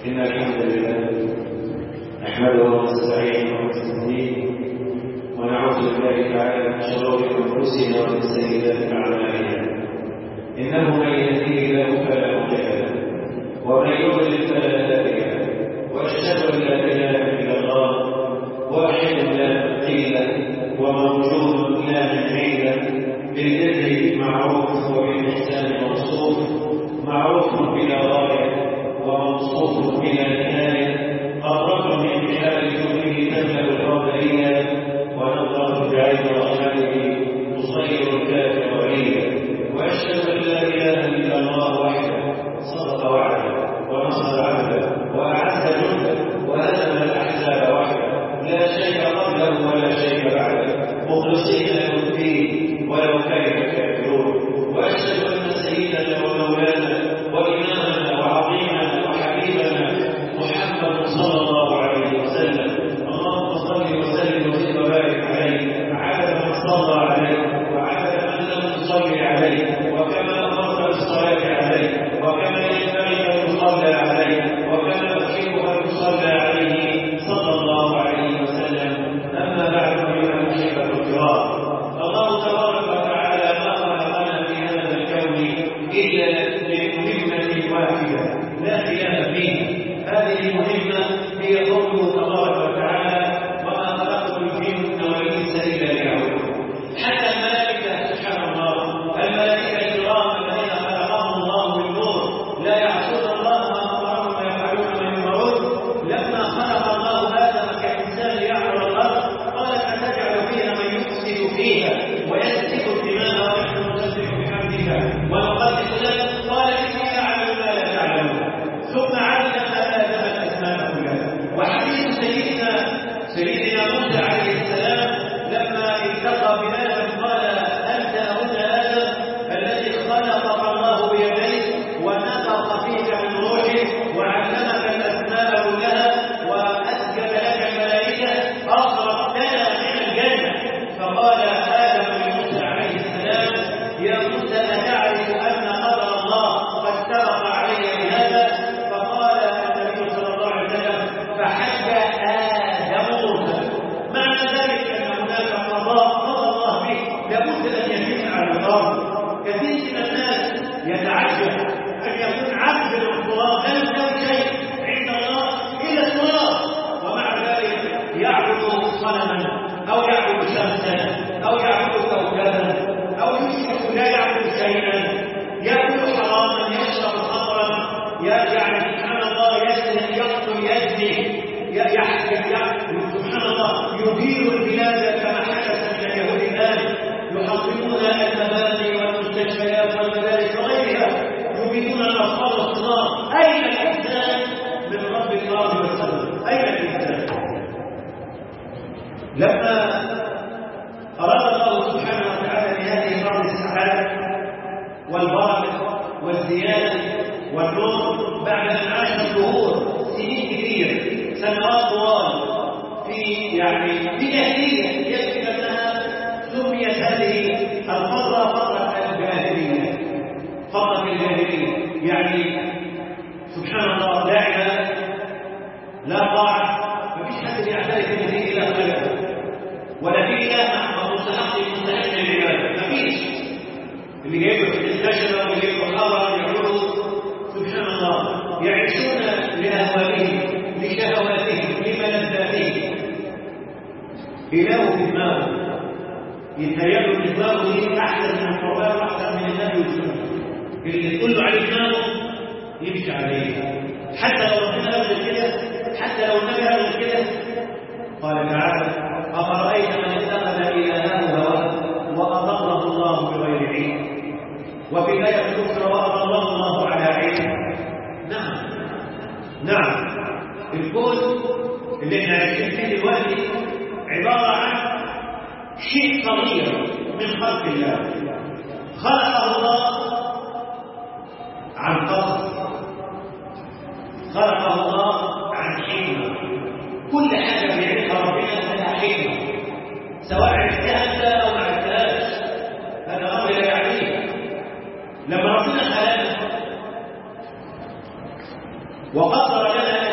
إن الحمد لله نحمده ونستعينه ونستهديه ونعوذ بالله تعالى من شرور أنفسنا ومن سيئات أعمالنا إنه من يهديه الله فلا مضل له ومن يضلل فلا هادي له وأشهد أن لا إله إلا الله واحد لا مثيل وموجود لا مثيل بالبر معروف وبالإحسان موصوف معروف بلا غاية وموصوف بلا نهاية قرب من بحال جوده تملأ القبرية ونظر بعين رحمته تصير الكافر وليا وأشهد أن لا إله إلا الله وحده صدق وعده ونصر عبده وأعز جنده وهزم الأحزاب وحده لا شيء قبله ولا شيء بعده مخلصين له الدين ولو كره الكافرون واشهد ان سيدنا ومولانا وامامنا وعظيمنا وحبيبنا محمد صلى الله عليه وسلم اللهم صل وسلم وزد وبارك عليه عدد من صلى عليه وعدد من لم تصلي عليه وكما امرت بالصلاه عليه وكما ينبغي ان يصلى عليه وكما يحب ان يصلى عليه صلى الله عليه وسلم اما بعد ايها المحبه الكرام الله تبارك وتعالى ما خلقنا في هذا الكون الا لمهمه واحده لا خلاف فيه هذه المهمه هي قوله تبارك وتعالى وما خلقت الجن والانس الا ليعبدون حتى الملائكه سبحان الله الملائكه الكرام الذين خلقهم الله بالنور لا يعصون الله ما امرهم ويفعلون ما يؤمرون لما خلق الله ادم كانسان يعمل الارض قال اتجعل فيها من يفسد فيها ويسفك الدماء ونحن نسبح بحمدك ونقدس لك قال اني اعلم ما لا تعلمون ثم علم ادم الاسماء كلها وحديث سيدنا سيدنا موسى عليه السلام لما التقى بادم قال انت ابن ادم الذي خلقك الله بيديه ونفخ فيك من روحه وعلمك الاسماء كلها واسجد لك الملائكه اخرجتنا من الجنه فقال ادم لموسى عليه السلام يا موسى اتعرف ان قدر الله قد سبق علي بهذا فقال النبي صلى الله عليه وسلم فحج ادم موسى معنى ذلك ان هناك قضاء قضى الله به لابد ان يتم على الارض كثير من الناس يتعجب ان يكون عبد للتراب لا يساوي شيء عند الله الا التراب ومع ذلك يعبد صنما او يعبد شمسا او يعبد كوكبا او يشرك لا يعبد شيئا ياكل حراما يشرب خمرا يعني سبحان الله يسرق يقتل يزني يحكم سبحان الله يدير البلاد كما حدث من اليهود الان يحطمون المباني والمستشفيات والمدارس وغيرها يريدون الاطفال الصغار اين الانسان من رب الارض والسماء اين الانسان لما اراد الله سبحانه وتعالى لهذه الارض السعاده والبركه والزياده والنور بعد ان عاش شهور سنين كثير سنوات طوال في يعني بجاهليه يكفي انها سميت هذه الفتره فتره الجاهليه فتره الجاهليه يعني سبحان الله لا عباده لا طاعه ما فيش حد يعترف ان في اله غيره ولا في اله مستحق مستحق للعباده ما فيش اللي جايبه في النشره واللي جايبه الحضر يعبدوا سبحان الله يعيشون لاهوالهم لشهواتهم لملذاتهم إله في دماغه يتهيأ في دماغه دي أحسن من القرآن وأحسن من النبي والسنة اللي تقول له عليه دماغه يمشي عليه حتى لو ربنا قال كده حتى لو النبي قال كده قال تعالى أفرأيت من اتخذ إلهه هواه وأضله الله بغير علم وفي الآية الأخرى وأضله الله على علم نعم نعم الكون اللي احنا عايشين فيه دلوقتي عبارة عن شيء صغير من خلق الله خلقه الله عن قصد خلقه الله عن حكمة كل حاجة بيعملها ربنا لها حكمة سواء عرفتها انت او ما عرفتهاش هذا امر لا يعنيه لما ربنا خلقنا وقدر لنا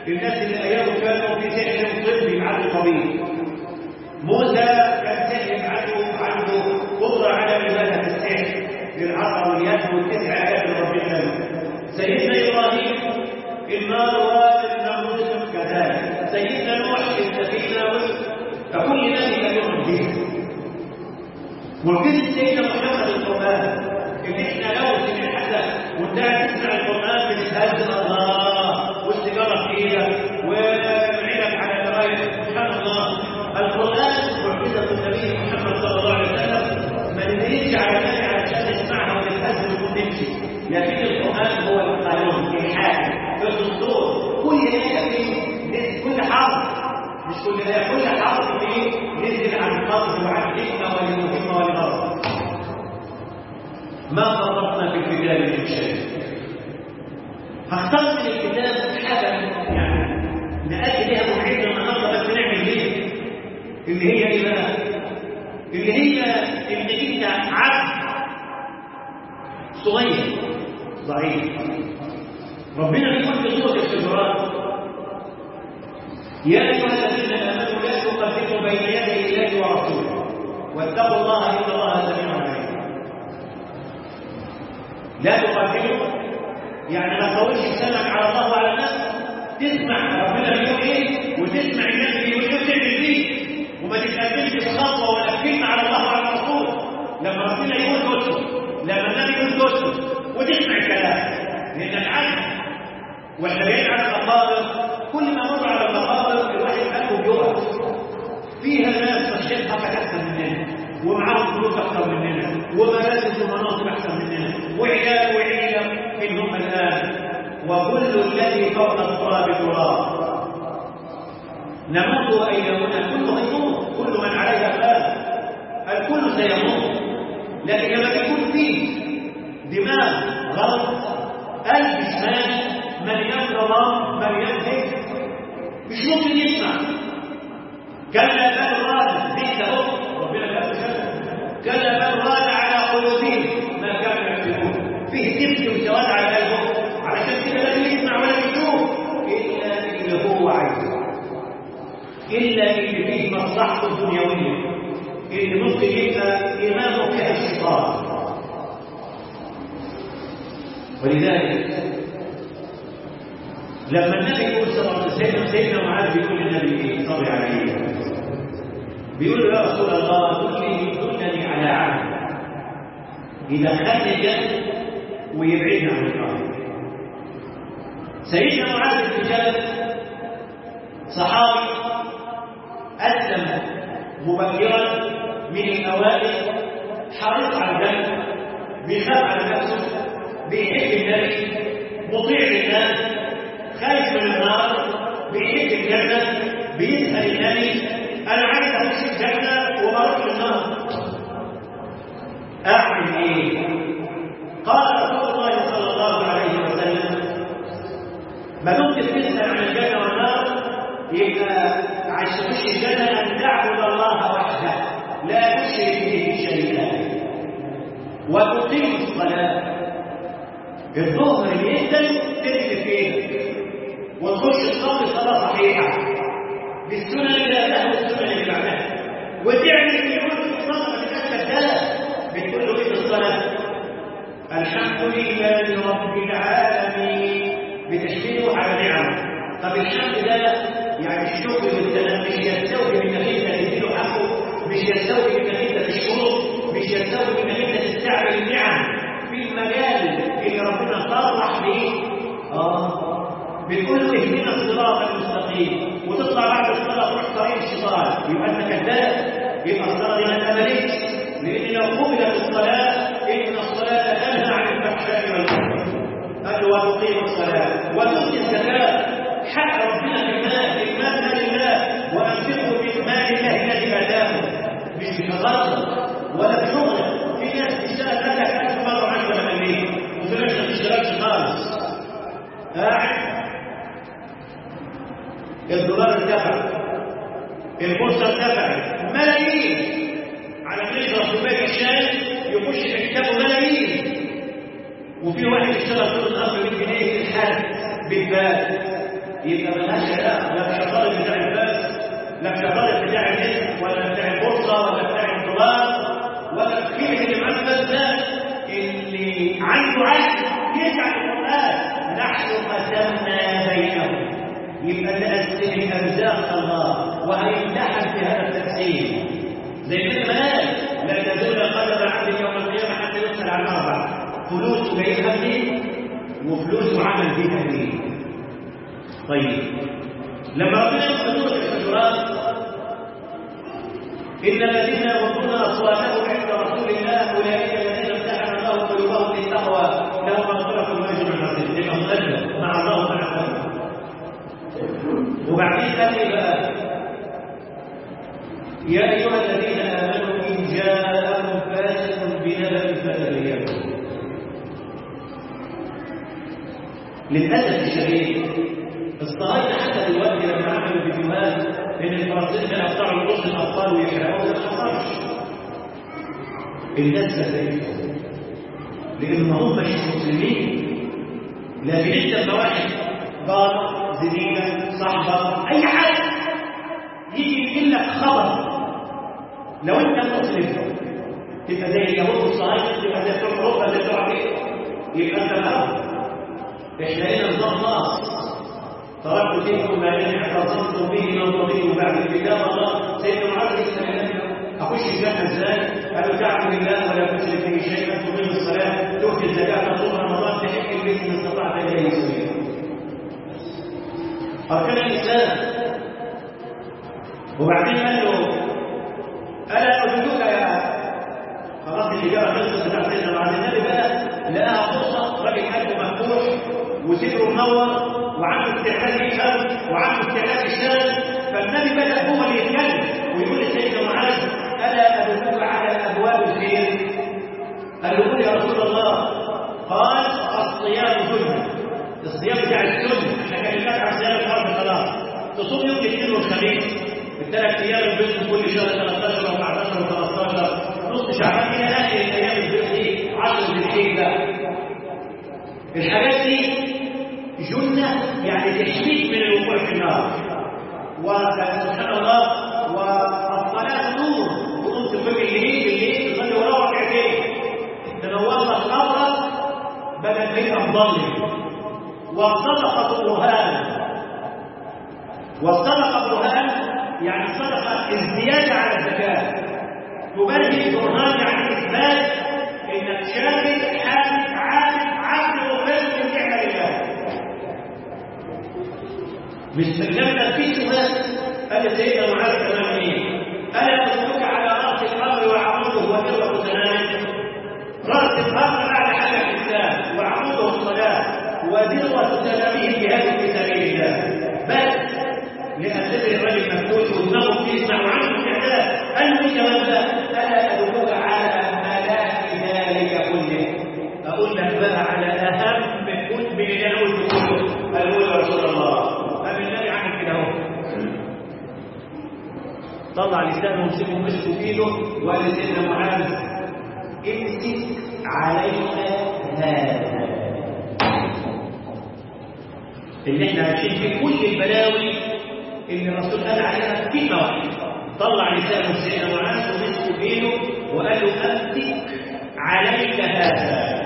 الناس اللي ايامه كانوا في سحر طبي عنده طبيب موسى كان سحر عنده عنده قدره على عباده السحر بالعصا واليد والتسع ايات اللي ربنا قالها سيدنا ابراهيم النار والنمرود كذلك سيدنا نوح السفينه فكل نبي له معجزه معجزه سيدنا محمد القران ان احنا لو سمعنا وانت تسمع القران بتتهز الله واستجابه كده ونعينك على القرايه سبحان الله القران معجزه النبي محمد صلى الله عليه وسلم ما ندريش على النبي علشان نسمعها ونتهز ونمشي لكن القران هو القانون الحاكم في الدستور كل ايه فيه كل حرف مش كل ايه كل حرف فيه نزل عن القصد وعن الحكمه والمهمه والغرض ما فرطنا في الكتاب من شيء هختار من الكتاب حاجه يعني نأتي بها موعدنا النهارده بس نعمل ايه؟ اللي هي ايه بقى؟ اللي هي ان انت عبد صغير ضعيف ربنا بيقول في سوره الشجرات يا ايها الذين امنوا لا تقدموا بين يدي الله ورسوله واتقوا الله ان الله سميع عليم لا تقدموا يعني ما تطولش لسانك على الله وعلى الناس تسمع ربنا بيقول ايه وتسمع الناس بيقول ايه وتعمل بيه وما تتقدمش بخطوه ولا كلمه على الله وعلى الرسول لما ربنا يقول تسكت لما النبي يقول تسكت وتسمع الكلام لان العدل واحنا بعيد عن المقابر كل ما مر على المقابر الواحد قلبه بيقف فيها ناس صحتها احسن مننا ومعاهم فلوس اكثر مننا ومراكز ومناصب احسن مننا وعيال وعيله ان هم الان وكل الذي فوق التراب تراب نموت وايامنا كله يموت كل من عليها فان الكل سيموت لكن لما يكون فيه دماغ غلط قلب شمال مليان ظلام مليان ذكر مش ممكن يسمع كلا بل ران ذكر اهو ربنا قال كلا بل ران على قلوبهم ما كانوا يكسبون فيه ذكر وسواد على قلبهم علشان كده لا يسمع ولا يشوف الا اللي هو عايزه الا اللي فيه مصلحته الدنيويه اللي ممكن يبقى إمامه كالشيطان ولذلك لما النبي يقول صلى الله عليه وسلم سيدنا معاذ بيقول للنبي ايه صلي عليه بيقول له يا رسول الله دلني دلني على عهد يدخلني الجنه ويبعدنا عن النار سيدنا معاذ بن جبل صحابي اسلم مبكرا من الأوائل حريص على الجنة بيخاف على نفسه بيحب النبي مطيع لله خايف من النار بيحب الجنة بيسأل النبي أنا عايز أخش الجنة وما أروح للنار أعمل إيه؟ قال رسول الله صلى الله عليه وسلم ما دمت تسأل عن الجنة والنار يبقى عايز تخش الجنة أن تعبد الله وحده لا تشرك به شيئا وتقيم الصلاة الظهر يقدر تكتب فيه وتخش تصلي صلاة صحيحة بالسنن لا تهوى السنن اللي بعدها وتعمل اللي يقول في الصلاة ما تبقاش كذاب بتقول له ايه في الصلاة؟ الحمد لله رب العالمين بتشكيله على نعمه طب الحمد ده يعني الشكر والسلام مش يستوي انك انت تديله حقه مش يستوي انك انت تشكره مش يستوي انك انت تستعمل النعم في المجال اللي ربنا صرح به اه بتقول له اهدنا الصراط المستقيم وتطلع بعد الصلاه تروح طريق الشيطان يبقى انت كذاب يبقى الصلاه دي ما اتقبلتش لان لو قبلت الصلاه ان الصلاه تنهى عن الفحشاء والمنكر قال وتقيم الصلاه وتؤتي الزكاه حق ربنا في المال المال مال الله وانفقوا في مال الله الذي اتاكم مش بتغرب ولا بشغل في ناس تشتغل لك ألف مرة عشرة مليون وفي ناس ما تشتغلش خالص قاعد الدولار ارتفع البورصة ارتفعت ملايين على ما يشرب كوباية الشاي يخش في حسابه ملايين وفي واحد اشتغل طول الأرض 100 جنيه في الحال بالبال يبقى ملهاش علاقه لا الشطاره بتاع الباس لا الشطاره بتاع الاسم ولا بتاع البورصه ولا بتاع الدولار ولا الكلمه اللي معاه الباس ده اللي عنده عقل يسعى القران نحن قسمنا بينهم يبقى تقسم الارزاق الله وهيمتحن في هذا التقسيم زي ما قال لا تزول قدم عبد يوم القيامه حتى يسال عن اربع فلوس جايبها منين وفلوس عمل بيها منين طيب لما ربنا يقول سوره الحجرات ان الذين يغضون اصواتهم عند رسول الله اولئك الذين امتحن الله قلوبهم للتقوى لهم مغفره واجر عظيم يبقى مؤدب مع الله تعالى وبعدين قال ايه بقى يا ايها الذين امنوا ان جاءكم فاسق بنبأ فتبينوا للاسف الشديد الصهاينه حتى دلوقتي لما عملوا فيديوهات ان الفلسطينيين كانوا يقطعوا رؤوس الاطفال ويحرقوها ما حصلش الناس كذلك لان ما هم مش مسلمين لكن انت لما واحد ضار زميلك صاحبك اي حد يجي يقول لك خبر لو انت مسلم تبقى زي اليهود والصهاينه تبقى زي بتوع اوروبا زي بتوع امريكا يبقى انت الارض احنا هنا نظام ناقص تركت فيكم ما ان اعتصمتم به من رضيه بعد الكتاب الله سيدنا معاذ يسال اخش الجنه ازاي؟ قالوا تعبد الله ولا تشرك به شيئا تقيم الصلاه تؤتي الزكاه تصوم رمضان تحج البيت ان استطعت اليه سبيلا اركان الاسلام وبعدين قال له الا ادلك يا خلاص الاجابه خلصت بتاع سيدنا معاذ النبي بقى لقاها فرصه راجل قلبه مفتوح وصدره منور وعنده استعداد يفهم وعنده استعداد يشتغل فالنبي بدا هو اللي يتكلم ويقول لسيدنا معاذ الا ادلك على ابواب الخير قال له قل يا رسول الله قال الصيام سنه الصيام بتاع السنه احنا كان لك على صيام الارض خلاص تصوم يوم الاثنين والخميس الثلاث ايام البيض كل شهر 13 و14 و15 نص شعبان الى اخر الايام البيض دي 10 ذي الحجه الحاجات دي جنة يعني تحميك من الوقوع في النار وسبحان الله والصلاة نور تقوم تقوم الليل بالليل تصلي وراه ركعتين تنور لك قبرك بدل ما يبقى مضلم والصدقة برهان والصدقة برهان يعني الصدقة الزيادة على الزكاة تبرهن برهان يعني إثبات إنك شاكر حامد عابد عبد وخير من نعمة الله مش لما في سؤال قال سيدنا معاذ كمان ايه؟ الا ادلك على راس الامر وعموده وذروه سنامه راس الامر اعلى حاجه في الاسلام وعموده الصلاه وذروه سنامه جهاد في سبيل الله بس لان صدر الرجل مفتوح ودماغه بيسمع وعنده استعداد قال له جواب الا ادلك على ملاك ذلك كله اقول لك بقى على اهم من كل من اللي انا قلته كله قال له يا رسول الله النبي عمل كده اهو طلع لسانه ومسكه مسكه بايده وقال لسيدنا معاذ امسك عليك هذا اللي احنا عايشين فيه كل البلاوي اللي الرسول قال عليها كلمه واحده طلع لسانه سيدنا معاذ ومسكه بايده وقال له امسك عليك هذا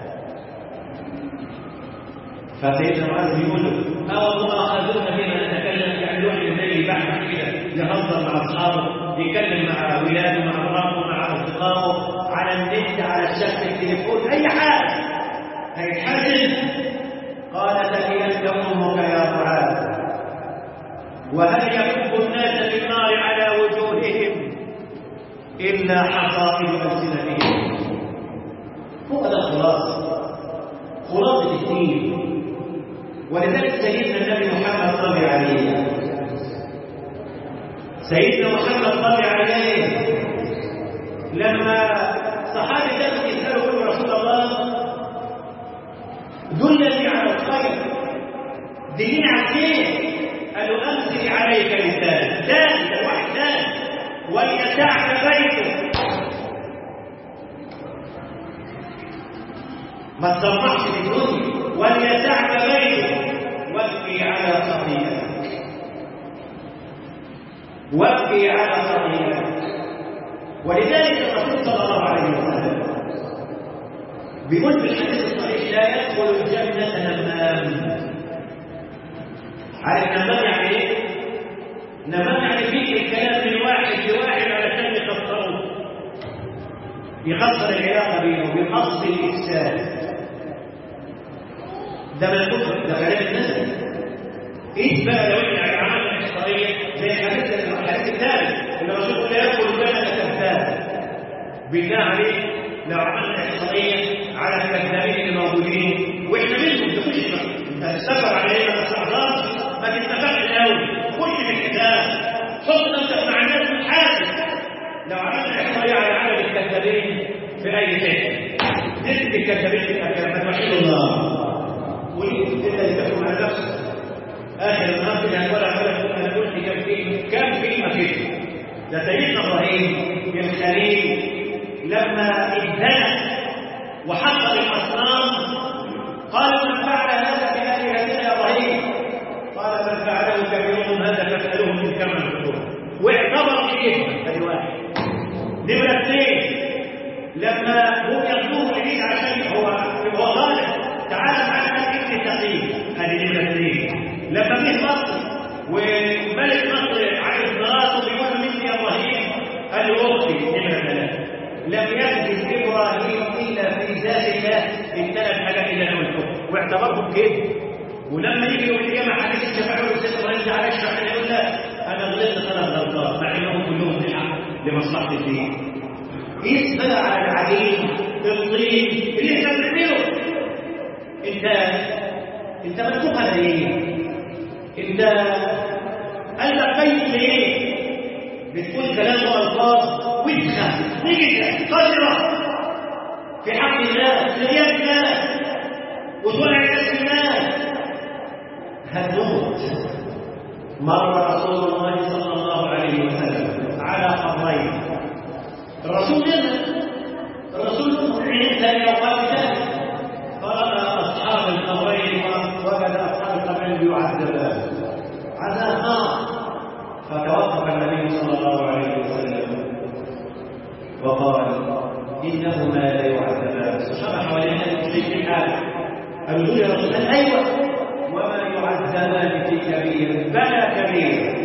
فسيدنا معاذ بيقول له أو مؤاخذون بما نتكلم يعني يروح للنبي بعد كده يهزر مع أصحابه يتكلم مع ولاده مع مراته مع أصدقائه على النت على الشبكة التليفون أي حاجة هيتحزن قال تهيأت أمك يا معاذ وهل يكب الناس في النار على وجوههم إلا حصائد ألسنتهم هو ده الخلاصة خلاصة الدين ولذلك سيدنا النبي محمد صلى عليه سيدنا محمد صلى عليه لما صحابي كانوا يسألوا كل رسول الله دلني على الخير دلني على الخير قالوا أمسك عليك لسان ثاني ده واحد ثاني وليسعك بيتك ما تصرفش في الدنيا وليسعك بيتك وابكي على خطيئتك وابكي على خطيئتك ولذلك الرسول صلى الله عليه وسلم بيقول في الحديث الصحيح لا يدخل الجنة نمام عارف نمام يعني ايه؟ نمام يعني فيه الكلام من واحد لواحد علشان يخسروه يخسر العلاقة بينه بقصد الإفساد ده من الكفر ده كلام الناس ايه بقى لو احنا عملنا احصائيه زي الحديث الحديث الثالث اللي الرسول لا يدخل الجنه كذاب بالله عليك لو عملنا احصائيه على الكذابين اللي موجودين واحنا منهم تخش انت تستفر علينا بس اعذار ما تستفادش قوي خش في الكتاب حط نفسك مع الناس وتحاسب لو عملنا احصائيه على عدد الكذابين في اي شيء نسبه الكذابين في الكلام توحيد الله وانت اللي تحكم على نفسك اخر النهار يعني ولا ولا انا قلت كم كلمه كم كلمه كده ده سيدنا ابراهيم الخليل لما ازدنى وحط الاصنام قال من فعل هذا بآلهتنا يا ابراهيم قال من فعله كبيرهم هذا فاسألوهم من كم الحدود واعتبر كلمه ادي واحد نمرة اثنين لما هم ياخذوه ابليس عشان هو هو ظالم تعالى معنا ابن تقي هذه نمرة اثنين لما جه مصر وملك مصر عايز مراته بيقول مني يا ابراهيم قال له اختي نمره ثلاثه لم يكذب ابراهيم الا في ذلك الثلاث حاجات اللي انا قلتهم واعتبرهم كده ولما يجي يوم القيامه حديث الشفاعه يقول سيدنا ابراهيم على الشفاعه يقول لا انا غلطت ثلاث غلطات مع انهم كلهم بالحق لمصلحه الدين قيس بقى على العجين الطين اللي احنا بنعمله انت انت مكتوب على ايه؟ انت قلبك بيت ليه بتقول كلام والفاظ وسخه نجده قذره في حق الله لرياء الله وطلع الناس الناس هتموت مر رسول الله صلى الله عليه وسلم على قبرين الرسول نزل الرسول عند يوم ذلك فرأى أصحاب القبرين وجد أصحاب القبرين يعذبان عذاب نار فتوقف النبي صلى الله عليه وسلم وقال إنهما لا يعذبان فشرح حوالينا المشرك الحال قالوا يا رسول الله أيوة وما يعذبان في كبير بلى كبير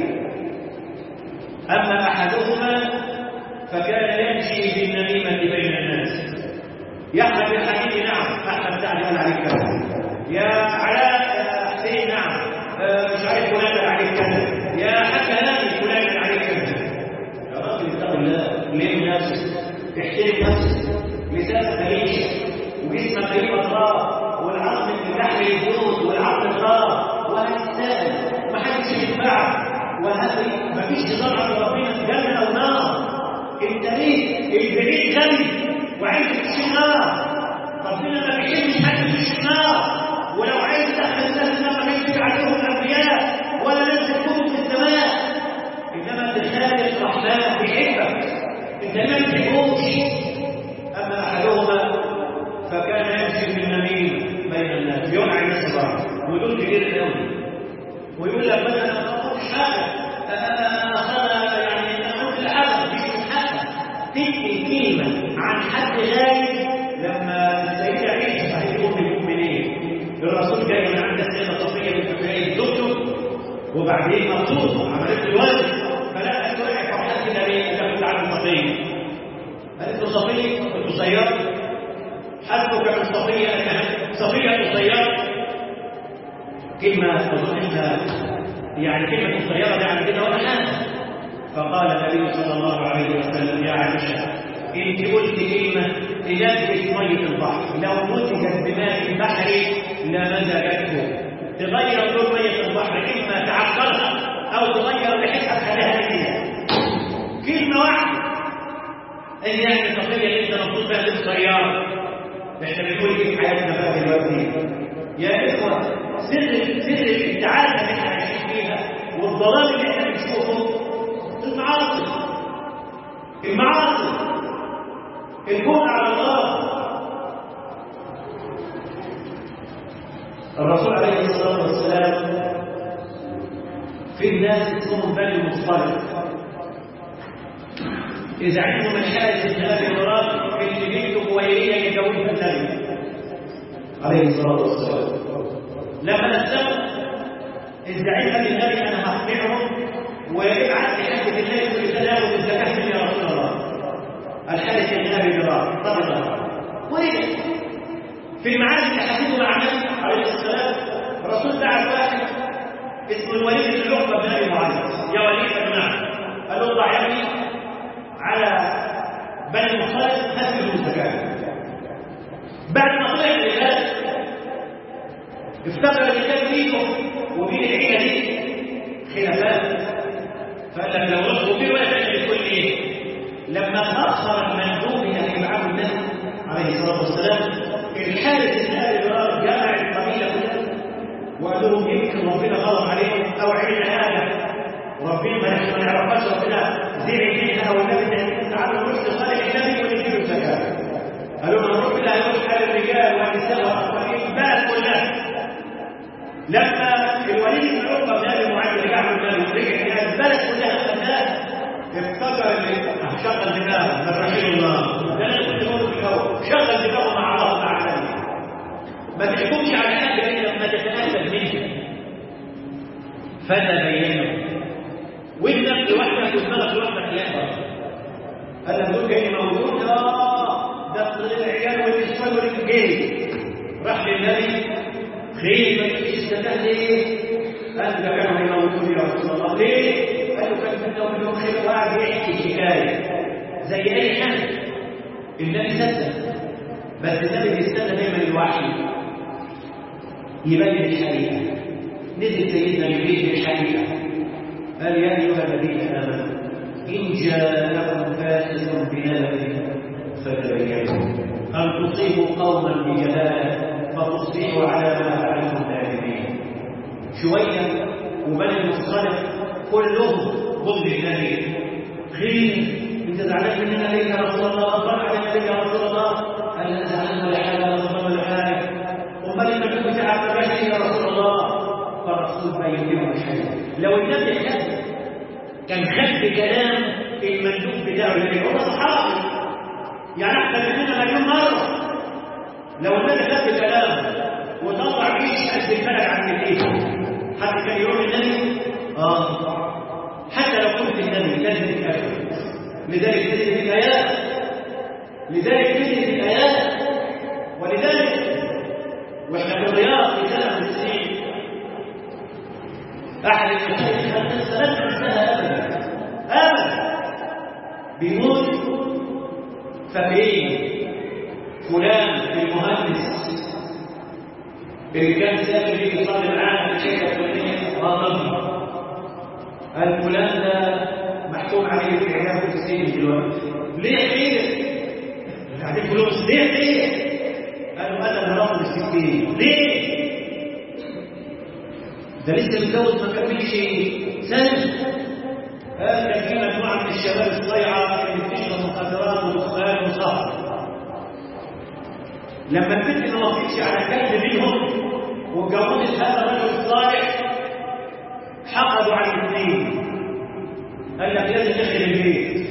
أما أحدهما فكان يمشي بالنميمة بين الناس يحمد الحديث نعم أحمد سعد قال عليك كذا يا علاء يا حسين نعم مش عارف فلان قال عليك كذا يا حتى هاني فلان قال عليك كذا يا راجل اتق الله ليه نفسك احترم نفسك لسانك ماليش وجسمك قريب الله والعقل من لحم الجنود والعقل الله وهتستاهل ومحدش ينفعك وهذه مفيش نظام عند ربنا جنة أو نار انت ليه البعيد غني وعايز تخش النار ربنا ما بيحبش حد يخش النار ولو عايز تدخل الناس النار ما ينزل عليهم الانبياء ولا نزل كتب في السماء انما تخالف الرحمن بيحبك انت ما بتحبوش اما احدهما فكان يمشي بالنميم بين الناس يوقع الناس بعض ودول كبير قوي ويقول لك مثلا ما اقولش حاجه انا يعني اقول الحاجه مش من حقك تكتب كلمه عن حد غايب لما السيدة عيسى صحيح أم المؤمنين الرسول جاي من عند السيدة صفية بنت حيي زوجته وبعدين مبسوط عملت له ولد فلقى سرعة فرحات كده ليه؟ أنت كنت عند صفية قالت له صفية كنت قصيرة حسبك من صفية أنها صفية قصيرة كلمة أظن أنت يعني كلمة قصيرة دي على كده ولا حاجة فقال النبي صلى الله عليه وسلم يا عائشة انت قلت كلمة تلبس مية البحر لو مزجت بماء البحر لمزجته تغير لون مية البحر إما تعكرها أو تغير ريحتها تخليها جديدة كلمة واحدة إن يعني صفية أنت مبسوط بها للسيارة احنا بنقول ايه في حياتنا بقى دلوقتي يا إخوة سر سر الابتعاد اللي احنا عايشين فيها والضلال اللي احنا بنشوفه المعاصي المعاصي الكون على الله الرسول عليه الصلاة والسلام في ناس اسمهم بني المصطلق إذا عندهم الحارس بن أبي مراد اللي بنته كويرية يجوزها النبي عليه الصلاة والسلام لما نسلم الزعيم قال للنبي أنا هقنعهم وابعث لحد الله يقول سلام الزكاة يا رسول الله الحارس بن أبي مراد طبعا ورجع في المعاد اللي حدثه مع النبي عليه الصلاة والسلام الرسول دعا واحد اسمه الوليد بن عقبة بن أبي معاذ يا وليد بن نعم قال له اضع يدي على بني المصطلق هاتوا الزكاة بعد ما طلع الرجال افتكر اللي كان بينه وبين العيلة دي خلافات فقال لك لو رد وبين ولا تجري كل ايه لما تأخر المندوب الذي معه النبي عليه الصلاة والسلام الحارس بن ابي مراد جمع القبيلة كلها وقال لهم يمكن ربنا غضب عليهم او عينا هذا وربنا ما نحن ما نعرفهاش ربنا زرع فيها او النبي تعالوا نروح لصالح النبي ونديله الزكاه قالوا من رب الله يروح على الرجال والنساء والاطفال البلد كلها لما الوليد بن عقبه بن ابي معاذ رجع له النبي ورجع الى البلد كلها خدناه افتكر ان شغل دماغه من رحيل الله ده انا كنت بقول في الاول شغل دماغه مع الله مع النبي ما تحكمش على حد الا لما تتاكد منه فتبينوا وابنك لوحدك ودماغك لوحدك لا قال لك دول جاي موجود اه ده العيال والنسوان والرجال راح للنبي خير ما تجيش الزكاه ليه؟ قال ده كانوا يموتون يا رسول الله ليه؟ قال له كان في منهم خير واحد يحكي حكايه زي اي حد النبي صدق بس النبي بيستنى دايما الوحي يبين الحقيقه نزل سيدنا جبريل بالحقيقه قال يا ايها الذين امنوا ان جاءكم فاسق بنبأ فتبينوا ان تصيبوا قوما بجهاله فتصبحوا على ما فعلتم نادمين شويه وبني المصطلق كلهم ضد النبي خير انت زعلان مننا ليه يا رسول الله اطلع علينا ليه يا رسول الله قال انا زعلان ولا حاجه يا رسول الله ولا حاجه امال المكتوب بتاعك ما يا رسول الله فالرسول بين لهم الحاجه لو النبي خد كان خد كلام المندوب بتاعه اللي هو صحابي يعني احسن مننا مليون مره لو النبي خد كلام وطلع بيه قد البلد عن الايه حد كان يقول النبي اه حتى لو قلت النبي لازم تتاكد لذلك نزلت الايات لذلك نزلت الايات ولذلك واحنا في الرياض في سنه من السنين احد المشايخ لم ننساها ابدا ابدا بيموت فاكرين فلان المهندس اللي كان سافر فيه يصلي معانا في الشركه الفلانيه غضبني قال فلان ده محكوم عليه بالاعدام في السجن دلوقتي ليه خير؟ قاعدين فلوس ليه خير؟ قالوا انا اللي رافض السكين ليه؟ ده لسه متجوز ما كملش سنه قال كان في مجموعه من الشباب الصيعه اللي بتشرب مخدرات ودخان وسهر لما البنت ما وافقتش على كلب منهم واتجوزت هذا الرجل الصالح حقدوا على الاثنين قال لك لازم تخرب البيت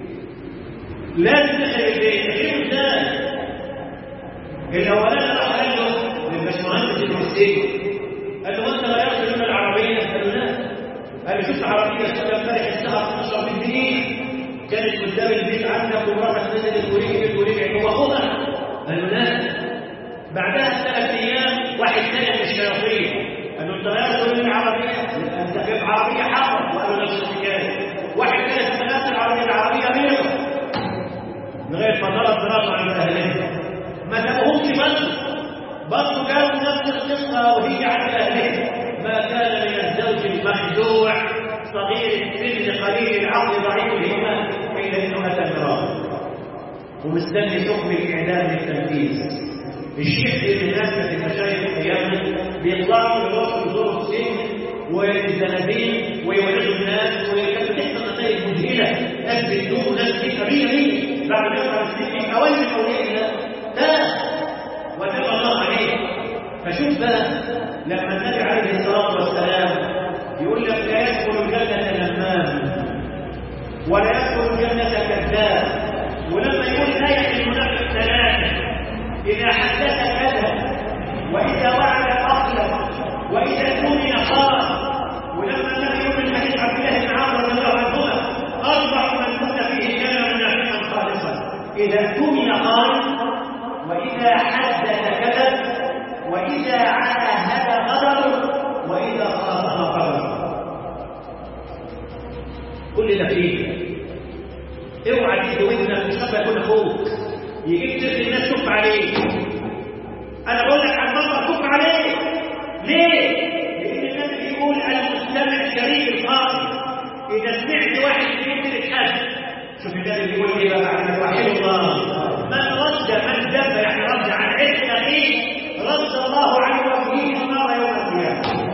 لازم تخرب البيت تخرب ازاي الاولاني راح قال له للباشمهندس المسجد قال له انت غيرت لون العربيه قال له لا قال له شفت عربيه شفت امبارح الساعه 12 بالليل كانت قدام البيت عندك ومرات نزلت ورجعت ورجعت وخدها قال له لا بعدها ثلاث ايام واحد ثاني من الشياطين قال له انت غيرت لون العربيه انت جايب عربيه حمراء وقال له نفس الحكايه واحد ثالث ثلاث العربيه العربيه بيضاء لغايه ما ضرب دراسه عند اهلها ما سابوهمش بس برضه كانوا نفس القصه وهي عند اهلها ما كان من الزوج المخدوع صغير السن قليل العقل ضعيف الهمه الا انه اتى المراه ومستني حكم الاعدام للتنفيذ الشيخ اللي الناس في المشايخ ايامنا بيطلعوا يروحوا يزوروا السجن والزنازين ويولدوا الناس وكانت تحصل نتائج مذهله ناس بتدوم ناس كبيره ليه بعد ما يطلع السجن اوائل اولياء الله ده وتاب الله عليه فشوف بقى لما النبي عليه الصلاه والسلام يقول لك لا يدخل الجنة نمام ولا يدخل الجنة كذاب ولما يقول آية المنافق ثلاثة إذا حدث كذب وإذا وعد أخلف وإذا اؤتمن خان ولما النبي يقول من حديث عبد الله بن عمرو رضي الله عنهما أربع من كن فيه كان منافقا خالصا إذا اؤتمن خان وإذا حدث كذب وإذا عاهد غدر وإذا خاصم قدر كل ده فيه اوعى تيجي ودنك مش خاف يكون اخوك يجيب سيره الناس تكف عليه انا بقول لك عن مره تكف عليه ليه؟ لان النبي بيقول المستمع شريك القاضي اذا سمعت واحد يجيب حد شوف النبي بيقول ايه بقى بعد توحيد الله من رد من ذنب يعني رد عن علم اخيه رد الله عن وجهه النار يوم القيامه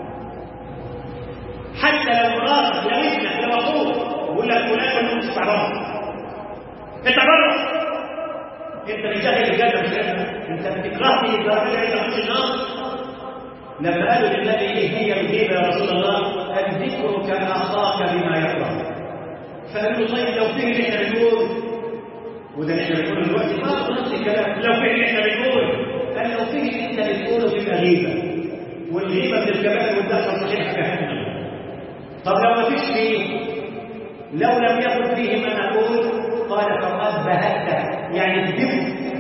حتى لو مراتك لو ابنك لو اخوك يقول لك فلان ما تدخلش بره انت بره انت مش داخل الجنه مش انت بتكرهني لدرجه عايز اخش النار لما قالوا للنبي ايه هي الغيبه يا رسول الله قال ذكرك اخاك بما يكره فقال له طيب لو فيه اللي احنا بنقول وده اللي احنا بنقوله دلوقتي برضه نفس الكلام لو فيه اللي احنا بنقول قال لو فيه اللي انت بتقوله تبقى غيبه والغيبه من الكبائر والدخل صحيح جهنم طب لو ما فيش فيه لو لم يكن فيه ما نقول قال فقد بهت يعني كذبت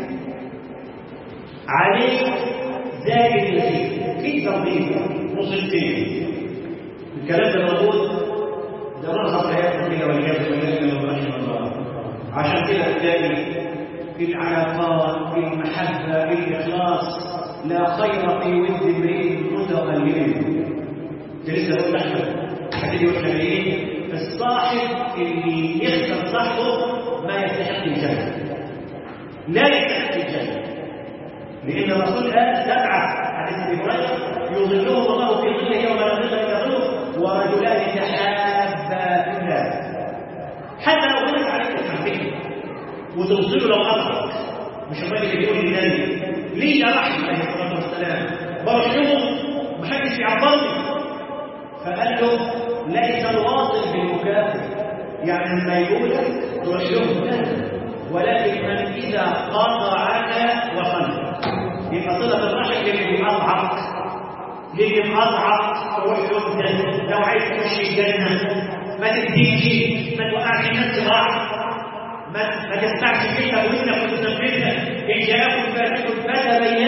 عليك زائد الخير في تربيه مصيبتين الكلام ده موجود ده مرضى حياتنا كده والعياذ بالله من رحم الله عشان كده تلاقي في العلاقات في المحبه في الاخلاص لا خير في ود امرئ متقلب ده لسه بقول احمد هتيجي واحنا ايه الصاحب اللي يخسر صاحبه ما يستحق الجنه لا يستحق الجنه لان الرسول قال سبعه حديث ابي هريره يظلهم الله في ظله يوم لا ظل الا ظله ورجلان تحابا في الله حتى لو غلط عليك تحبه وتوصله لو اخرج مش الراجل اللي بيقول للنبي ليه يا رحمه عليه الصلاه والسلام برحمه محدش يعبرني فقال له ليس الواصل بالمكافئ يعني لما يقول تروح له لا ولكن من اذا قطعك وخلق يبقى صله الرحم للي بيقطعك للي بيقطعك تروح له الجنه لو عايز تخش الجنه ما تديكش ما توقعش الناس بعض ما ما تدفعش كلمه وانك وتنفذها ان جاءكم فاسق فتبينوا